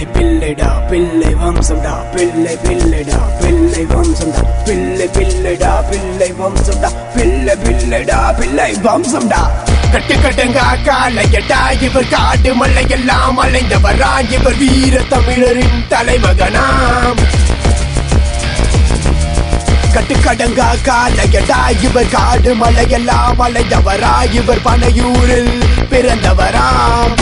பிள்ளை பிள்ளைடா பிள்ளை வம்சம்டா பிள்ளை பிள்ளைடா பிள்ளை வம்சம்டா பிள்ளை பிள்ளைடா பிள்ளை வம்சம்டா பிள்ளை பிள்ளைடா பிள்ளை வம்சம்டா கட்டு கட்டுங்க காலையடா இவர் காடு மலையெல்லாம் அலைந்தவரா இவர் வீர தமிழரின் தலைமகனாம் கட்டுக்கடங்கா காலையடா இவர் காடு மலையெல்லாம் அலைந்தவரா இவர் பனையூரில் பிறந்தவராம்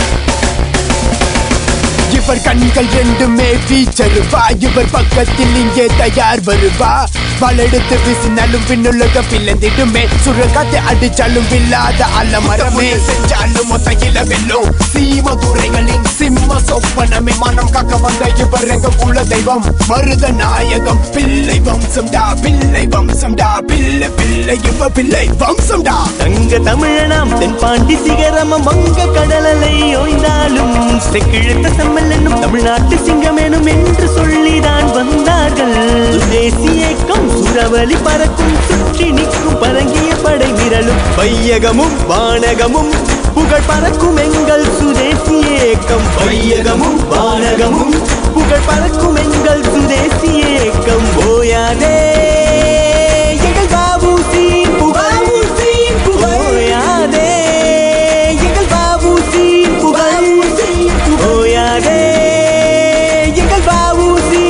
இவர் கண்கள் ரெண்டுமே வீச்சருவா இவர் பக்கத்தில் இங்கே தயார் வருவா வலெடுத்து வீசினாலும் பின்னுலக பிளந்திடுமே சுரகாத்தை அடிச்சாலும் வில்லாத அலமரமே செஞ்சாலும் மொத்தையில வெல்லும் சீம துறைகளின் சிம்ம சொப்பனமே மனம் காக்க வந்த இவர் எங்க குல தெய்வம் மருத நாயகம் பிள்ளை வம்சம்டா பிள்ளை வம்சம்டா பிள்ளை பிள்ளை இவ பிள்ளை வம்சம்டா தங்க தமிழனாம் தென் பாண்டி சிகரமம் வங்க கடலலை ஓய்ந்தாலும் செக்கிழுத்த செம்மல் என்னும் தமிழ்நாட்டு சிங்கம் எனும் என்று சொல்லிதான் வந்தார்கள் சுதேசி ஏக்கம் சுரவலி பறக்கும் சுற்றி நிற்கும் பரங்கிய படை விரலும் வையகமும் வானகமும் புகழ் பறக்கும் எங்கள் சுதேசி ஏக்கம் வையகமும் வானகமும் புகழ் பறக்கும் எங்கள் சுதேசி ஏக்கம் ஓயாதே எங்கள் பாபுசி புகழ் ஓயாதே எங்கள் பாபுசி புகழ் ஓயாதே எங்கள் பாபுசி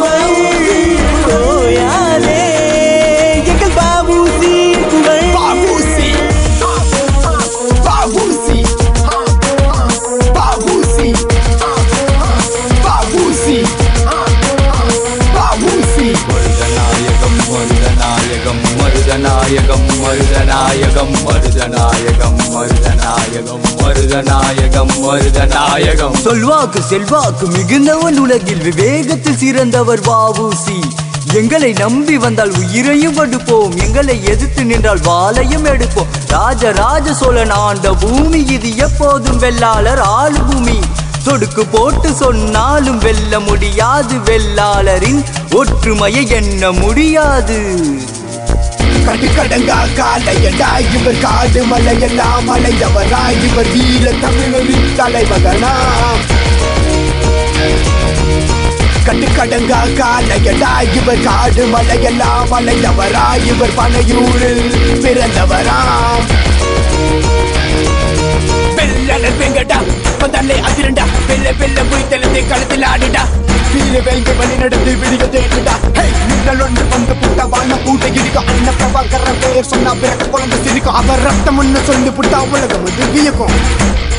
ஓயாதே எங்கள் பாபுசி புகழ் பாபுசி பாபுசி பாபுசி பாபுசி பாபுசி மருதநாயகம் மருதநாயகம் மருதநாயகம் மருதநாயகம் மருதநாயகம் மருதநாயகம் மருதநாயகம் மருதநாயகம் சொல்வாக்கு செல்வாக்கு மிகுந்தவன் உலகில் விவேகத்தில் சிறந்தவர் வாவூசி எங்களை நம்பி வந்தால் உயிரையும் கொடுப்போம் எங்களை எதிர்த்து நின்றால் வாளையும் எடுப்போம் ராஜ ராஜ சோழன் ஆண்ட பூமி இது எப்போதும் வெள்ளாளர் ஆளு பூமி சொடுக்கு போட்டு சொன்னாலும் வெல்ல முடியாது வெள்ளாளரின் ஒற்றுமையை எண்ண முடியாது கட்டுக்கடங்கா காலையடா இவர் காடு மலையெல்லாம் அலைந்தவரா இவர் வீர தமிழரின் தலைமகனாம் கட்டுக்கடங்கா காலையடா இவர் காடு மலையெல்லாம் அலைந்தவரா இவர் பனையூரில் பிறந்தவராம் வெள்ளனர் வெங்கடா வந்தாலே அதிரண்டா வெள்ள வெள்ள போய் தெளிந்து களத்தில் ஆடிடா வீர வேங்க வழி நடந்து விடிய தேடுடா நீங்கள் ஒன்று வந்து புட்டா வான பூட்ட இடிக்கும் அண்ணன் பிரபாகர பேர் சொன்னா பிறக்க குழந்தை சிரிக்கும் அவர் ரத்தம் ஒன்று சொல்லி புட்டா உலகம் வந்து வியக்கும்